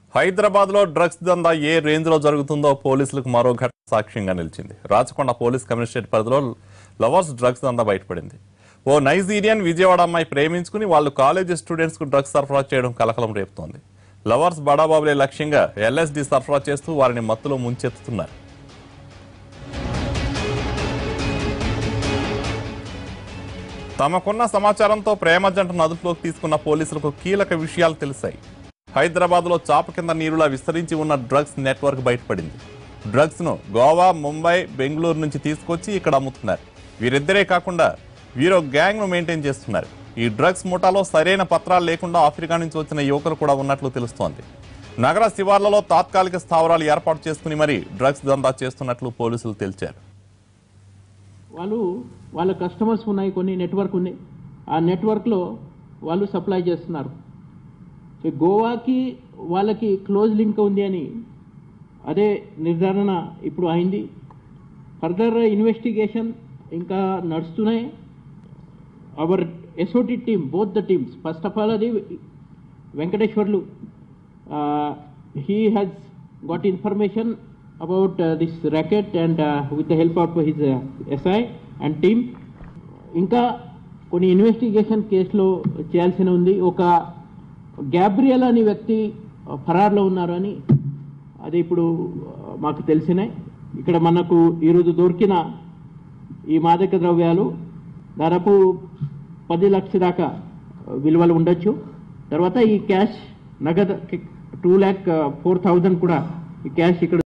హైదరాబాద్ లో డ్రగ్స్ దందా ఏ రేంజ్ లో జరుగుతుందో పోలీసులకు మరో ఘటన సాక్ష్యంగా నిలిచింది రాచకొండ పోలీస్ కమిషనరేట్ పరిధిలో లవర్స్ డ్రగ్స్ దందా బయటపడింది ఓ నైజీరియన్ విజయవాడ అమ్మాయి ప్రేమించుకుని వాళ్ళు కాలేజీ స్టూడెంట్స్ కు డ్రగ్స్ సరఫరా చేయడం కలకలం రేపుతోంది లవర్స్ బడాబాబులే లక్ష్యంగా ఎల్ఎస్డి సరఫరా చేస్తూ వారిని మత్తులో ముంచెత్తుతున్నారు తమకున్న సమాచారంతో ప్రేమ జంటను అదుపులోకి తీసుకున్న పోలీసులకు కీలక విషయాలు తెలిసాయి హైదరాబాద్ లో చాప కింద నీరులా విస్తరించి ఉన్న డ్రగ్స్ నెట్వర్క్ బయటపడింది డ్రగ్స్ ను గోవా ముంబై బెంగళూరు నుంచి తీసుకొచ్చి ఇక్కడ అమ్ముతున్నారు వీరిద్దరే కాకుండా వీరో గ్యాంగ్ ను మెయింటైన్ చేస్తున్నారు ఈ డ్రగ్స్ ముఠాలో సరైన పత్రాలు లేకుండా ఆఫ్రికా నుంచి వచ్చిన యువకులు కూడా ఉన్నట్లు తెలుస్తోంది నగర శివార్లలో తాత్కాలిక స్థావరాలు ఏర్పాటు చేసుకుని మరీ డ్రగ్స్ దందా చేస్తున్నట్లు పోలీసులు తెలిచారు వాళ్ళు వాళ్ళ కస్టమర్స్ ఉన్నాయి కొన్ని నెట్వర్క్ ఉంది ఆ నెట్వర్క్లో వాళ్ళు సప్లై చేస్తున్నారు సో గోవాకి వాళ్ళకి క్లోజ్ లింక్ ఉంది అని అదే నిర్ధారణ ఇప్పుడు అయింది ఫర్దర్ ఇన్వెస్టిగేషన్ ఇంకా నడుస్తున్నాయి our SOT team both the teams first of all అది Venkateswarlu he has got information about uh, this racket and uh, with the help of his uh, SI and team ఇంకా కొన్ని ఇన్వెస్టిగేషన్ కేసులో చేయాల్సిన ఉంది ఒక Gabriel అనే వ్యక్తి ఫరార్లో ఉన్నారు అని అది ఇప్పుడు ఆ, మాకు తెలిసినాయి ఇక్కడ మనకు ఈరోజు దొరికిన ఈ మాదక ద్రవ్యాలు దాదాపు పది లక్షల దాకా విలువలు ఉండొచ్చు తర్వాత ఈ క్యాష్ నగదు టూ ల్యాక్ ఫోర్ థౌజండ్ కూడా ఈ క్యాష్ ఇక్కడ